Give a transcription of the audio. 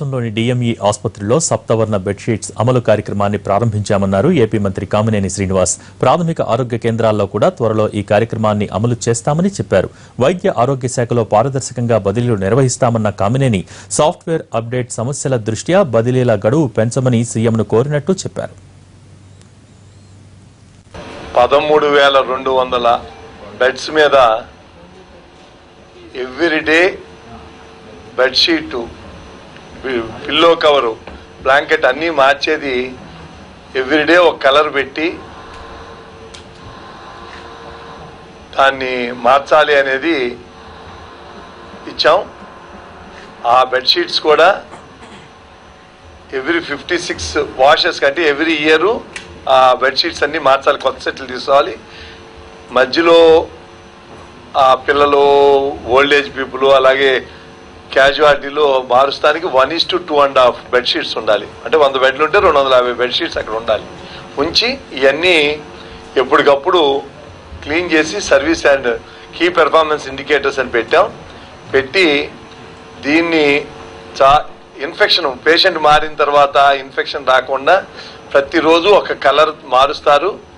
రాష్ట్రంలోని డిఎంఈ ఆసుపత్రిలో సప్తవర్ణ బెడ్షీట్స్ అమలు కార్యక్రమాన్ని ప్రారంభించామన్నారు ఏపీ మంత్రి కామినేని శ్రీనివాస్ ప్రాథమిక ఆరోగ్య కేంద్రాల్లో కూడా త్వరలో ఈ కార్యక్రమాన్ని అమలు చేస్తామని చెప్పారు వైద్య ఆరోగ్య శాఖలో పారదర్శకంగా బదిలీలు నిర్వహిస్తామన్న కామినేని సాఫ్ట్వేర్ అప్డేట్ సమస్యల దృష్ట్యా బదిలీల గడువు పెంచమని సీఎంను కోరినట్టు చెప్పారు పదమూడు వేల రెండు వందల బెడ్స్ మీద everyday bedsheet pillow cover blanket అన్నీ మార్చేది ఎవ్రీడే ఒక కలర్ పెట్టి దాన్ని మార్చాలి అనేది ఇచ్చాం ఆ బెడ్షీట్స్ కూడా ఎవ్రీ ఫిఫ్టీ సిక్స్ వాషెస్ కంటే ఎవ్రీ ఇయర్ ఆ బెడ్షీట్స్ అన్ని మార్చాలి కొత్త సెట్లు తీసుకోవాలి మధ్యలో ఆ పిల్లలు ఓల్డ్ ఏజ్ పీపుల్ అలాగే క్యాజువాలిటీలో మారుస్తానికి one is to two and half bedsheets ఉండాలి అంటే వంద బెడ్లు ఉంటే రెండు వందల యాభై బెడ్షీట్స్ అక్కడ ఉండాలి ఉంచి ఇవన్నీ ఎప్పటికప్పుడు క్లీన్ చేసి service and key performance indicators అని పెట్టాం పెట్టి దీన్ని చా ఇన్ఫెక్షన్ పేషెంట్ మారిన తర్వాత ఇన్ఫెక్షన్ రాకుండా ప్రతిరోజు ఒక కలర్ మారుస్తారు